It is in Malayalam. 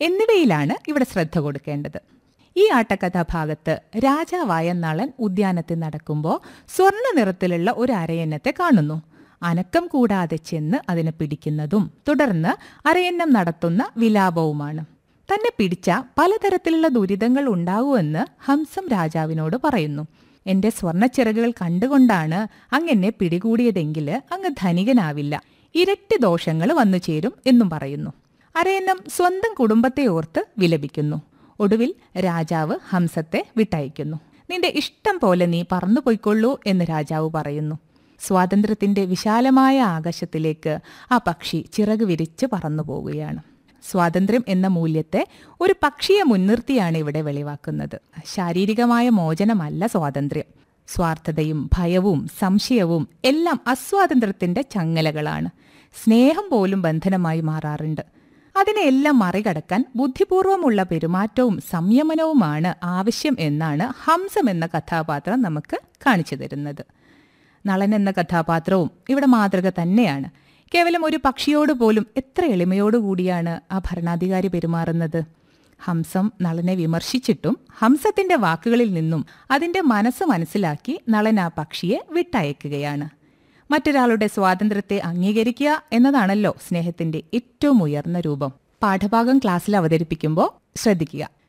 എന്നിവയിലാണ് ഇവിടെ ശ്രദ്ധ കൊടുക്കേണ്ടത് ഈ ആട്ടക്കഥാഭാഗത്ത് രാജാവായ നളൻ ഉദ്യാനത്തിൽ നടക്കുമ്പോൾ സ്വർണ്ണ നിറത്തിലുള്ള ഒരു അരയന്നത്തെ കാണുന്നു അനക്കം കൂടാതെ ചെന്ന് അതിനെ പിടിക്കുന്നതും തുടർന്ന് അരയന്നം നടത്തുന്ന വിലാപവുമാണ് തന്നെ പിടിച്ച പലതരത്തിലുള്ള ദുരിതങ്ങൾ ഉണ്ടാകുമെന്ന് ഹംസം രാജാവിനോട് പറയുന്നു എന്റെ സ്വർണ്ണച്ചിറകുകൾ കണ്ടുകൊണ്ടാണ് അങ്ങെന്നെ പിടികൂടിയതെങ്കിൽ അങ്ങ് ധനികനാവില്ല ഇരട്ടി ദോഷങ്ങൾ വന്നു ചേരും എന്നും പറയുന്നു അരയന്നം സ്വന്തം കുടുംബത്തെ ഓർത്ത് വിലപിക്കുന്നു ഒടുവിൽ രാജാവ് ഹംസത്തെ വിട്ടയക്കുന്നു നിന്റെ ഇഷ്ടം പോലെ നീ പറന്നു പോയിക്കൊള്ളൂ എന്ന് രാജാവ് പറയുന്നു സ്വാതന്ത്ര്യത്തിന്റെ വിശാലമായ ആകാശത്തിലേക്ക് ആ പക്ഷി ചിറക് വിരിച്ച് പറന്നു പോവുകയാണ് സ്വാതന്ത്ര്യം എന്ന മൂല്യത്തെ ഒരു പക്ഷിയെ മുൻനിർത്തിയാണ് ഇവിടെ വെളിവാക്കുന്നത് ശാരീരികമായ മോചനമല്ല സ്വാതന്ത്ര്യം സ്വാർത്ഥതയും ഭയവും സംശയവും എല്ലാം അസ്വാതന്ത്ര്യത്തിന്റെ ചങ്ങലകളാണ് സ്നേഹം പോലും ബന്ധനമായി മാറാറുണ്ട് അതിനെല്ലാം മറികടക്കാൻ ബുദ്ധിപൂർവമുള്ള പെരുമാറ്റവും സംയമനവുമാണ് ആവശ്യം എന്നാണ് ഹംസം എന്ന കഥാപാത്രം നമുക്ക് കാണിച്ചു തരുന്നത് നളൻ എന്ന കഥാപാത്രവും ഇവിടെ മാതൃക തന്നെയാണ് കേവലം ഒരു പക്ഷിയോട് പോലും എത്ര എളിമയോടുകൂടിയാണ് ആ ഭരണാധികാരി പെരുമാറുന്നത് ഹംസം നളനെ വിമർശിച്ചിട്ടും ഹംസത്തിന്റെ വാക്കുകളിൽ നിന്നും അതിന്റെ മനസ്സ് മനസ്സിലാക്കി നളൻ ആ പക്ഷിയെ വിട്ടയക്കുകയാണ് മറ്റൊരാളുടെ സ്വാതന്ത്ര്യത്തെ അംഗീകരിക്കുക എന്നതാണല്ലോ സ്നേഹത്തിന്റെ ഏറ്റവും ഉയർന്ന രൂപം പാഠഭാഗം ക്ലാസ്സിൽ അവതരിപ്പിക്കുമ്പോൾ ശ്രദ്ധിക്കുക